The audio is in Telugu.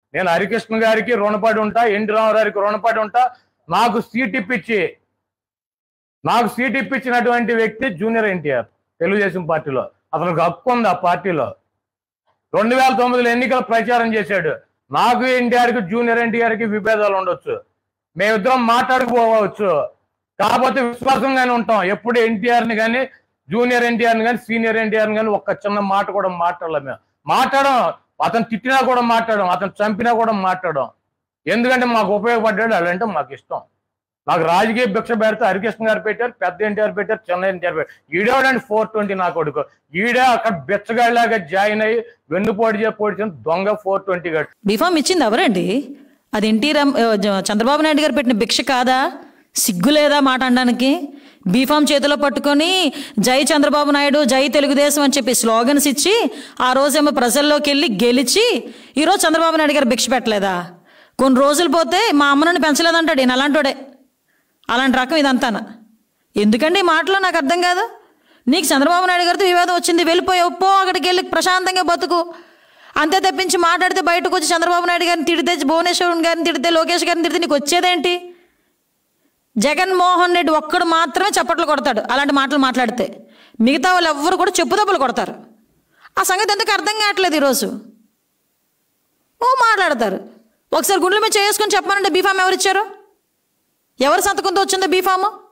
నేను హరికృష్ణ గారికి రుణపడి ఉంటా ఎన్టీ రామారావు గారికి రుణపడి ఉంటా నాకు సీట్ ఇప్పించి నాకు సీట్ ఇప్పించినటువంటి వ్యక్తి జూనియర్ ఎన్టీఆర్ తెలుగుదేశం పార్టీలో అతనికి హక్కు ఉంది ఆ పార్టీలో రెండు వేల తొమ్మిదిలో ఎన్నికల ప్రచారం చేశాడు నాకు ఎన్టీఆర్కి జూనియర్ ఎన్టీఆర్కి విభేదాలు ఉండొచ్చు మేమిద్దరం మాట్లాడుకోవచ్చు కాకపోతే విశ్వాసంగానే ఉంటాం ఎప్పుడు ఎన్టీఆర్ని కానీ జూనియర్ ఎన్టీఆర్ని కానీ సీనియర్ ఎన్టీఆర్ని కానీ ఒక్క చిన్న మాట కూడా మాట్లాడలేం మేము మాట్లాడడం అతను తిట్టినా కూడా మాట్లాడడం అతను చంపినా కూడా మాట్లాడడం ఎందుకంటే మాకు ఉపయోగపడ్డాడు అలాంటే మాకు ఇష్టం నాకు రాజకీయ భిక్ష పెడితే హరికృష్ణ గారు పెట్టారు పెద్ద ఎన్టీఆర్ పెట్టారు చిన్న ఎన్టీఆర్ పెట్టారు ఈడేవాడండి ఫోర్ ట్వంటీ నా కొడుకు ఈడే అక్కడ బిచ్చగాడిలాగా జాయిన్ అయ్యి వెన్నుపోటు చేసి పొడిచిన దొంగ ఫోర్ ట్వంటీ గాడు బీఫామ్ ఇచ్చింది ఎవరండి అది ఎన్టీ రామ్ ఆ, జ- చంద్రబాబు నాయుడు గారు పెట్టిన భిక్ష కాదా సిగ్గు లేదా మాట అనడానికి బీఫామ్ చేతిలో పట్టుకొని జై చంద్రబాబు నాయుడు జై తెలుగుదేశం అని చెప్పి స్లోగన్స్ ఇచ్చి ఆ రోజేమో ప్రజల్లోకి వెళ్ళి గెలిచి ఈరోజు చంద్రబాబు నాయుడు గారు భిక్ష పెట్టలేదా కొన్ని రోజులు పోతే మా అమ్మ నన్ను పెంచలేదంటాడు ఈయన అలాంటోడే అలాంటి రకం ఇదంతానా ఎందుకండి ఈ మాటలో నాకు అర్థం కాదు నీకు చంద్రబాబు నాయుడు గారితో వివాదం వచ్చింది వెళ్ళిపోయావు పో అక్కడికి వెళ్ళి ప్రశాంతంగా బతుకు అంతే తప్పించి మాట్లాడితే బయటకు వచ్చి చంద్రబాబు నాయుడు గారిని తిడితే భువనేశ్వరం గారిని తిడితే లోకేష్ గారిని తిడితే నీకు వచ్చేదేంటి జగన్మోహన్ రెడ్డి ఒక్కడు మాత్రమే చప్పట్లు కొడతాడు అలాంటి మాటలు మాట్లాడితే మిగతా వాళ్ళు ఎవ్వరు కూడా చెప్పుదప్పులు కొడతారు ఆ సంగతి ఎందుకు అర్థం కావట్లేదు ఈరోజు ఓ మాట్లాడతారు ఒకసారి గుండెల మీద చేసుకొని చెప్పమనండి బీఫామ్ ఎవరు ఇచ్చారు ఎవరి సంతకంతో వచ్చిందో బీఫాము